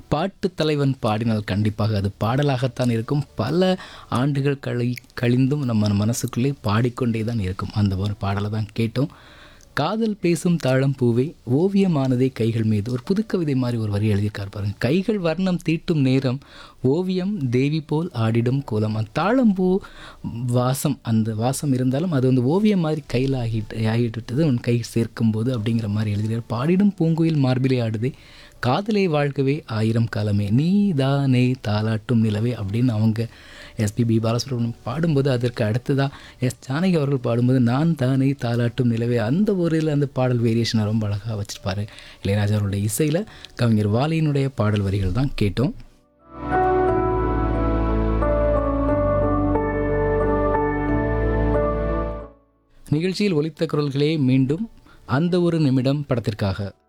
பாட்டு தலைவன் பாடினால் கண்டிப்பாக அது பாடலாகத்தான் இருக்கும் பல ஆண்டுகள் கழி கழிந்தும் நம்ம மனசுக்குள்ளே பாடிக்கொண்டே தான் இருக்கும் அந்த ஒரு பாடலை தான் கேட்டோம் காதல் பேசும் தாழம் பூவே ஓவியமானதே கைகள் மீது ஒரு புதுக்கவிதை மாதிரி ஒரு வரி எழுதியிருக்கார் பாருங்க கைகள் வர்ணம் தீட்டும் நேரம் ஓவியம் தேவி போல் ஆடிடும் கோலம் அந்த தாழம்பூ வாசம் அந்த வாசம் இருந்தாலும் அது வந்து ஓவியம் மாதிரி கையில் ஆகிட்டு ஆகிட்டு விட்டது உன் கை சேர்க்கும் போது அப்படிங்கிற மாதிரி எழுதுகிறார் பாடிடும் பூங்குயில் மார்பிலே ஆடுதே காதலை வாழ்க்கவே ஆயிரம் காலமே நீ தானே தாலாட்டும் நிலவே அப்படின்னு அவங்க எஸ்பிபி பாலசுப்ரமணியம் பாடும்போது அதற்கு அடுத்ததாக எஸ் ஜானகி அவர்கள் பாடும்போது நான் தானே தாலாட்டும் நிலவே அந்த ஒரு இதில் அந்த பாடல் வேரியேஷனை ரொம்ப அழகாக வச்சுருப்பாரு இளையராஜா அவருடைய இசையில் கவிஞர் வாலியினுடைய பாடல் வரிகள் தான் கேட்டோம் நிகழ்ச்சியில் ஒலித்த குரல்களே மீண்டும் அந்த ஒரு நிமிடம் படத்திற்காக